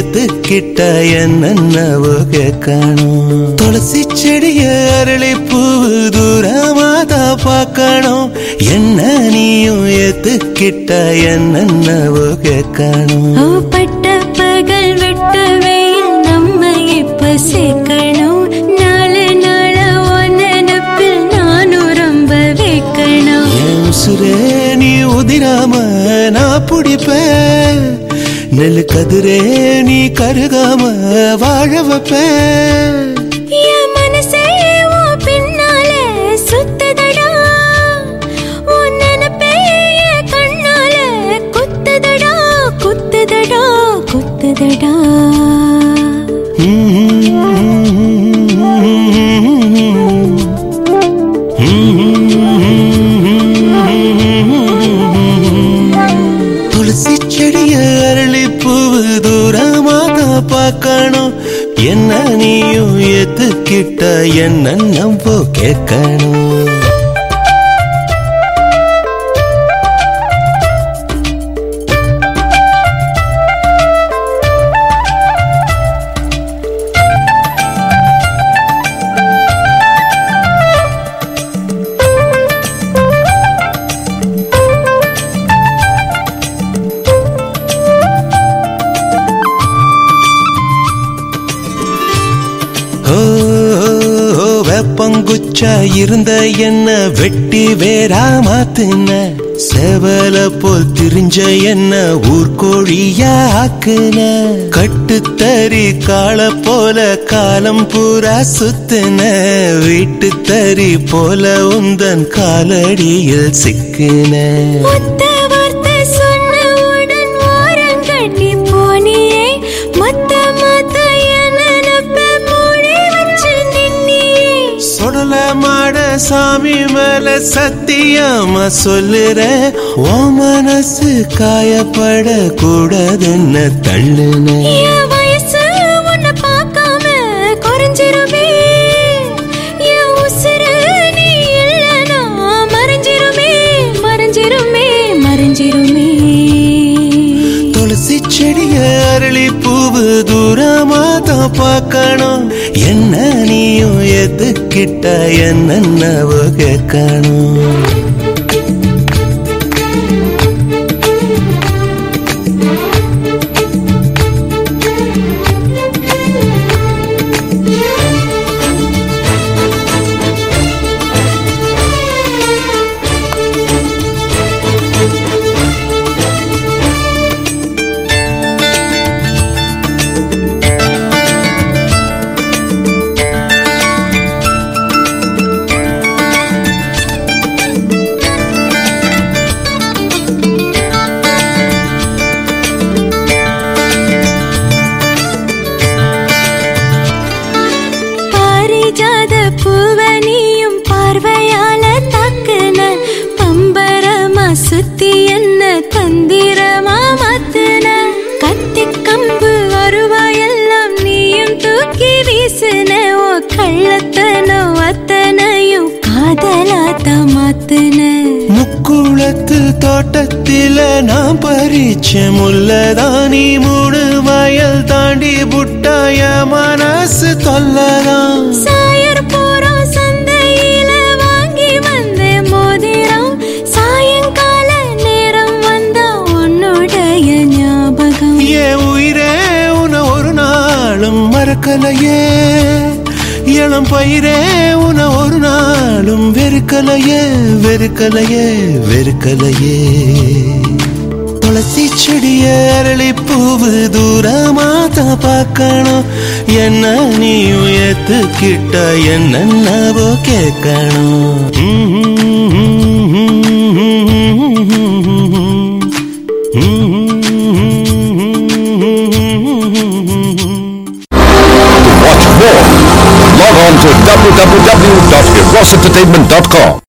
ஏத்துக்கிட்ட என்னென்னவோ கேட்கணும் துளசி செடிய அரளி பூவு தூரமாதா பார்க்கணும் என்ன நீயும் ஏத்துக்கிட்ட என்னென்னவோ கேட்கணும் ஓ பட்ட பகல் வெட்ட வெயில் நம்ம இப்ப சேர்க்கணும் நாலு நாள நினப்பில் நானும் ரொம்ப வைக்கணும் என் உசுரே நீ உதிராம நான் பிடிப்பேன் நெல்லு கதிரே நீ கருகாம வாழ வைப்பேன் என் மனசே உன் பின்னால சுத்துதடா உன் நினப்பே என் கண்ணால குத்துதடா குத்துதடா குத்துதடா துளசி செடிய அரளி பூவு தூரமாக பார்க்கணும் என்ன நீயும் ஏத்துக்கிட்ட என்ன நம்போ கேட்கணும் ஓ, ஓ, ஓ, வேப்பங்குச்சா இருந்த என்ன வெட்டி வேறா மாத்துன செவல போல் திரிஞ்ச என்ன ஊர்கோழியா ஆக்குன கட்டுத்தறி காள போல காலம் பூரா சுத்துன வீட்டு தறி போல உந்தன் காலடியில் சிக்குன ஒத்த வார்த்தை சொன்னவுடன் ஓரங்கட்டி போனியே மத்த மத்த என் நினப்ப மூடி வச்சு நின்னியே சொடல மாட சாமி மேல சத்தியமா சொல்லுறேன் ஓ மனசு காயப்பட கூடாதுன்னு தள்ளுன என் வயசு உன்னை பார்க்காம குறைஞ்சிருமே என் உசுரு நீ இல்லைனா மறைஞ்சிருமே மறைஞ்சிருமே மறைஞ்சிருமே துளசி செடிய அரளி பூவு தூரமா தான் பார்க்கணும் என்ன நீயும் எதுக்கிட்ட என்னென்னவோ கேட்கணும் பாரிஜாத பூவனியும் பார்வையால தாக்குன பம்பரமா சுத்தி என்ன தந்திரமா மாத்துன கத்தி கம்பு அருவாயெல்லாம் நீயும் தூக்கி வீசுன ஓ கள்ளத்தனோ அத்தனையும் காதலாத்த மாத்துன முக்குளத்து தோட்டத்தில நான் பறிச்ச முல்லதானி மூணு வயல் தாண்டி புட்டாய மனசு தொல்லதான் சாயர் போறோம் சந்தையில வாங்கி வந்த மோதிரம் சாயங்கால நேரம் வந்தா உன்னுடைய ஞாபகம் என் உயிரே உன ஒரு நாளும் மறக்கலையே இளம் பயிரே உன ஒரு நாளும் வெறுக்கலையே வெறுக்கலையே வெறுக்கலையே துளசி செடிய அரளி பூவு தூரமா தான் பார்க்கணும் என்ன நீயும் ஏத்துக்கிட்ட என்னென்னவோ கேட்கணும் Watch more. Log on to www.erosentertainment.com.